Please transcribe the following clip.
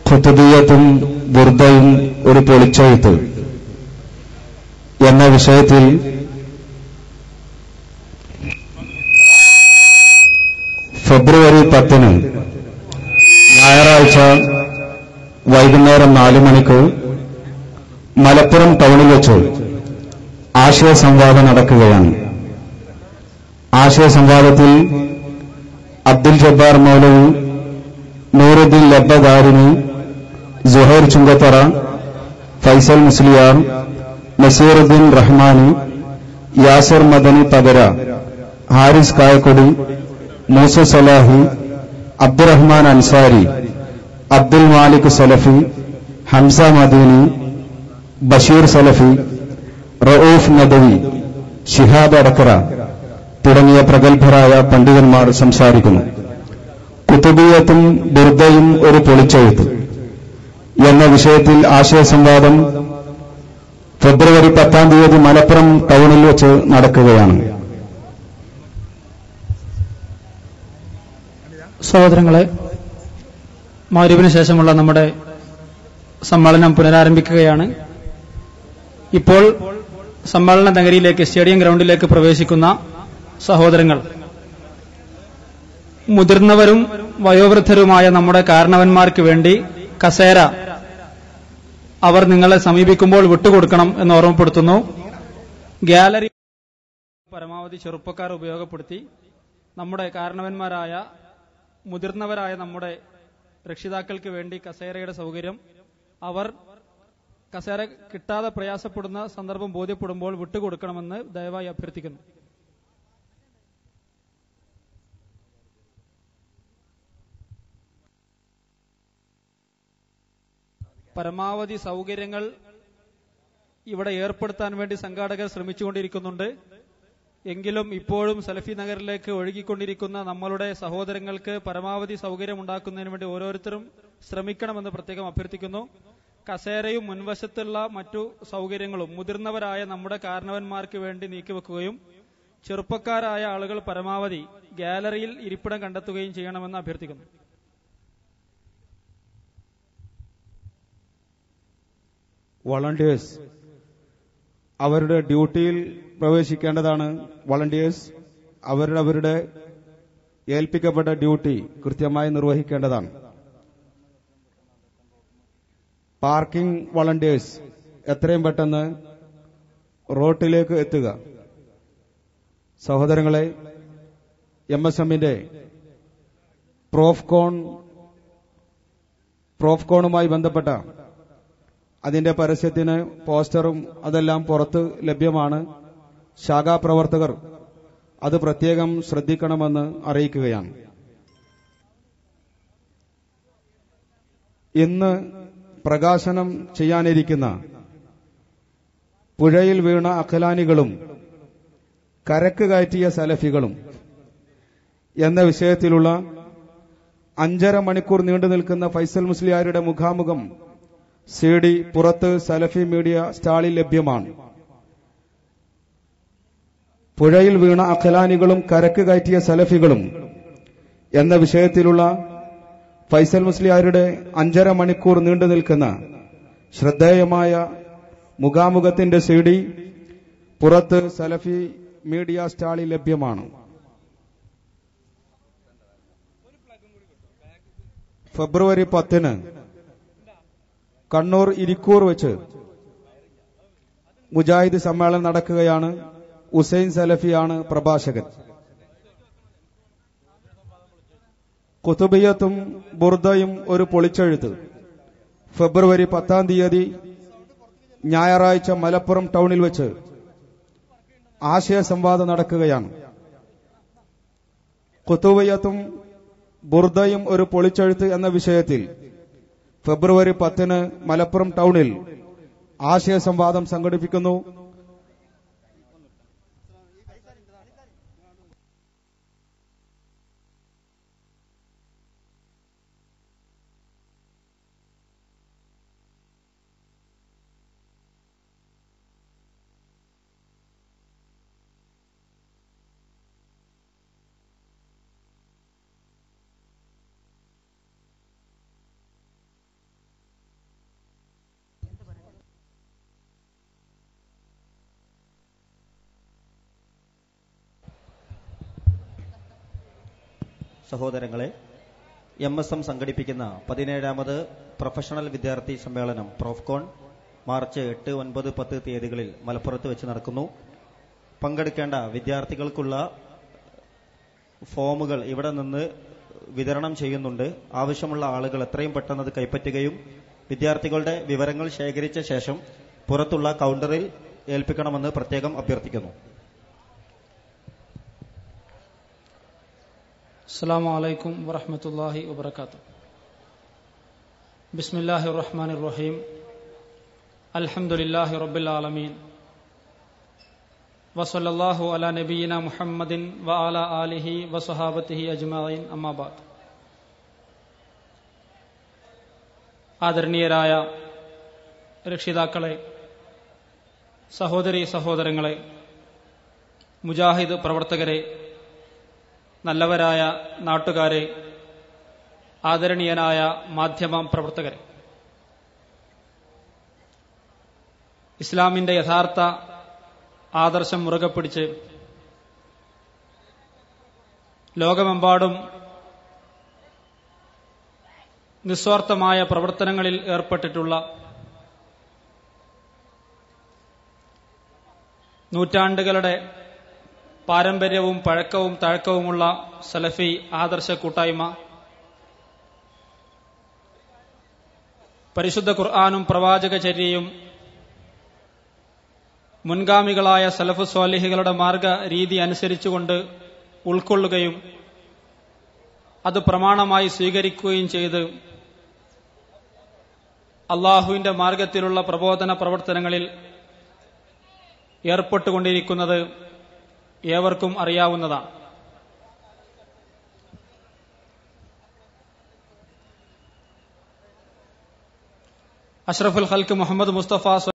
ഖുതുബിയത്തും ബുർദയും ഒരു പൊളിച്ചെഴുത്ത് എന്ന വിഷയത്തിൽ ഫെബ്രുവരി പത്തിന് ഞായറാഴ്ച വൈകുന്നേരം നാല് മണിക്ക് മലപ്പുറം ടൗണിൽ വെച്ച് ആശയ സംവാദം നടക്കുകയാണ് ആശയ സംവാദത്തിൽ അബ്ദുൽ ജബ്ബാർ മൗലവി നൂറുദ്ദീൻ ലബ്ബദാരിനി സുഹൈർ ചുങ്കത്തറ ഫൈസൽ മുസ്ലിയാർ നസീറുദ്ദീൻ റഹ്മാനി യാസിർ മദനി പകര ഹാരിസ് കായക്കൊടി മൂസ സലാഹി അബ്ദുറഹ്മാൻ അൻസാരി അബ്ദുൽ മാലിക് സലഫി ഹംസ മദീനി ബഷീർ സലഫി റൌഫ് നദവി ഷിഹാബ് അടക്കറ തുടങ്ങിയ പ്രഗത്ഭരായ പണ്ഡിതന്മാർ സംസാരിക്കുന്നു കുത്തുബിയത്തും ബുർദയും ഒരു പൊളിച്ചെഴുത്ത് എന്ന വിഷയത്തിൽ ആശയസംവാദം ഫെബ്രുവരി പത്താം തീയതി മലപ്പുറം ടൗണിൽ വെച്ച് നടക്കുകയാണ് സഹോദരങ്ങളെ മൗര്യവിന് ശേഷമുള്ള നമ്മുടെ സമ്മേളനം പുനരാരംഭിക്കുകയാണ് ഇപ്പോൾ സമ്മേളന നഗരിയിലേക്ക് സ്റ്റേഡിയം ഗ്രൗണ്ടിലേക്ക് പ്രവേശിക്കുന്ന സഹോദരങ്ങൾ മുതിർന്നവരും വയോവൃദ്ധരുമായ നമ്മുടെ കാരണവന്മാർക്ക് വേണ്ടി കസേര അവർ നിങ്ങളെ സമീപിക്കുമ്പോൾ വിട്ടുകൊടുക്കണം എന്ന് ഓർമ്മപ്പെടുത്തുന്നു ഗാലറി പരമാവധി ചെറുപ്പക്കാർ ഉപയോഗപ്പെടുത്തി നമ്മുടെ കാരണവന്മാരായ മുതിർന്നവരായ നമ്മുടെ രക്ഷിതാക്കൾക്ക് വേണ്ടി കസേരയുടെ സൗകര്യം അവർ കസേര കിട്ടാതെ പ്രയാസപ്പെടുന്ന സന്ദർഭം ബോധ്യപ്പെടുമ്പോൾ വിട്ടുകൊടുക്കണമെന്ന് ദയവായി അഭ്യർത്ഥിക്കുന്നു പരമാവധി സൗകര്യങ്ങൾ ഇവിടെ ഏർപ്പെടുത്താൻ വേണ്ടി സംഘാടകർ ശ്രമിച്ചുകൊണ്ടിരിക്കുന്നുണ്ട് എങ്കിലും ഇപ്പോഴും സലഫി നഗറിലേക്ക് ഒഴുകിക്കൊണ്ടിരിക്കുന്ന നമ്മളുടെ സഹോദരങ്ങൾക്ക് പരമാവധി സൗകര്യം ഉണ്ടാക്കുന്നതിന് വേണ്ടി ഓരോരുത്തരും ശ്രമിക്കണമെന്ന് പ്രത്യേകം അഭ്യർത്ഥിക്കുന്നു കസേരയും മുൻവശത്തുള്ള മറ്റു സൗകര്യങ്ങളും മുതിർന്നവരായ നമ്മുടെ കാരണവന്മാർക്ക് വേണ്ടി നീക്കിവെക്കുകയും ചെറുപ്പക്കാരായ ആളുകൾ പരമാവധി ഗാലറിയിൽ ഇരിപ്പിടം കണ്ടെത്തുകയും ചെയ്യണമെന്ന് അഭ്യർത്ഥിക്കുന്നു വളണ്ടിയേഴ്സ് അവരുടെ ഡ്യൂട്ടിയിൽ പ്രവേശിക്കേണ്ടതാണ് വളണ്ടിയേഴ്സ് അവരുടെ അവരുടെ ഏൽപ്പിക്കപ്പെട്ട ഡ്യൂട്ടി കൃത്യമായി നിർവഹിക്കേണ്ടതാണ് പാർക്കിംഗ് വളണ്ടിയേഴ്സ് എത്രയും പെട്ടെന്ന് റോട്ടിലേക്ക് എത്തുക സഹോദരങ്ങളെ എം എസ് എമ്മിന്റെ പ്രോഫ്കോൺ പ്രോഫ്കോണുമായി ബന്ധപ്പെട്ട അതിന്റെ പരസ്യത്തിന് പോസ്റ്ററും അതെല്ലാം പുറത്ത് ലഭ്യമാണ് ശാഖാപ്രവർത്തകർ അത് പ്രത്യേകം ശ്രദ്ധിക്കണമെന്ന് അറിയിക്കുകയാണ് ഇന്ന് പ്രകാശനം ചെയ്യാനിരിക്കുന്ന പുഴയിൽ വീണ അഖലാനികളും കരക്ക് കയറ്റിയ സലഫികളും എന്ന വിഷയത്തിലുള്ള അഞ്ചര മണിക്കൂർ നീണ്ടു നിൽക്കുന്ന ഫൈസൽ മുസ്ലിയാരുടെ മുഖാമുഖം സി ഡി പുറത്ത് സലഫി മീഡിയ സ്റ്റാളിൽ ലഭ്യമാണ് പുഴയിൽ വീണ അഖലാനികളും കരക്ക് കയറ്റിയ സലഫികളും എന്ന വിഷയത്തിലുള്ള ഫൈസൽ മുസ്ലിയാരുടെ അഞ്ചര മണിക്കൂർ നീണ്ടു നിൽക്കുന്ന ശ്രദ്ധേയമായ മുഖാമുഖത്തിന്റെ സി ഡി പുറത്ത് സലഫി മീഡിയ സ്റ്റാളിൽ ലഭ്യമാണ് ഫെബ്രുവരി പത്തിന് കണ്ണൂർ ഇരിക്കൂർ വെച്ച് മുജാഹിദ് സമ്മേളനം നടക്കുകയാണ് ഉസൈൻ സലഫിയാണ് പ്രഭാഷകൻ കുത്തുബിയത്തും ബുർദയും ഒരു പൊളിച്ചെഴുത്ത് ഫെബ്രുവരി പത്താം തീയതി ഞായറാഴ്ച മലപ്പുറം ടൗണിൽ വെച്ച് ആശയ സംവാദം നടക്കുകയാണ് കുത്തുബിയത്തും ബുർദയും ഒരു പൊളിച്ചെഴുത്ത് എന്ന വിഷയത്തിൽ ഫെബ്രുവരി പത്തിന് മലപ്പുറം ടൗണിൽ ആശയ സംവാദം സംഘടിപ്പിക്കുന്നു സഹോദരങ്ങളെ എം എസ് എം സംഘടിപ്പിക്കുന്ന പതിനേഴാമത് പ്രൊഫഷണൽ വിദ്യാർത്ഥി സമ്മേളനം പ്രോഫ്കോൺ മാർച്ച് എട്ട് ഒൻപത് പത്ത് തീയതികളിൽ മലപ്പുറത്ത് വെച്ച് നടക്കുന്നു പങ്കെടുക്കേണ്ട വിദ്യാർത്ഥികൾക്കുള്ള ഫോമുകൾ ഇവിടെ നിന്ന് വിതരണം ചെയ്യുന്നുണ്ട് ആവശ്യമുള്ള ആളുകൾ എത്രയും പെട്ടെന്ന് അത് കൈപ്പറ്റുകയും വിദ്യാർത്ഥികളുടെ വിവരങ്ങൾ ശേഖരിച്ച ശേഷം പുറത്തുള്ള കൗണ്ടറിൽ ഏൽപ്പിക്കണമെന്ന് പ്രത്യേകം അഭ്യർത്ഥിക്കുന്നു السلام عليكم ورحمة الله وبركاته بسم الله الرحمن الرحيم الحمد لله رب العالمين وصلى الله على نبينا محمد وعلى آله وصحابته أجمعين أما بعد ആദരണീയരായ രക്ഷിതാക്കളെ സഹോദരി സഹോദരങ്ങളെ മുജാഹിദ് പ്രവർത്തകരെ നല്ലവരായ നാട്ടുകാരെ ആദരണീയനായ മാധ്യമ പ്രവർത്തകരെ ഇസ്ലാമിന്റെ യഥാർത്ഥ ആദർശം മുറുകെ പിടിച്ച് ലോകമെമ്പാടും നിസ്വാർത്ഥമായ പ്രവർത്തനങ്ങളിൽ ഏർപ്പെട്ടിട്ടുള്ള നൂറ്റാണ്ടുകളുടെ പാരമ്പര്യവും പഴക്കവും തഴക്കവുമുള്ള സലഫി ആദർശ കൂട്ടായ്മ പരിശുദ്ധ ഖുർആാനും പ്രവാചകചര്യയും മുൻഗാമികളായ സലഫു സ്വാലിഹികളുടെ മാർഗ രീതി അനുസരിച്ചുകൊണ്ട് ഉൾക്കൊള്ളുകയും അത് പ്രമാണമായി സ്വീകരിക്കുകയും ചെയ്ത് അള്ളാഹുവിന്റെ മാർഗത്തിലുള്ള പ്രബോധന പ്രവർത്തനങ്ങളിൽ ഏർപ്പെട്ടുകൊണ്ടിരിക്കുന്നത് ഏവർക്കും അറിയാവുന്നതാണ് അഷ്റഫുൽ ഹൽക്ക് മുഹമ്മദ് മുസ്തഫ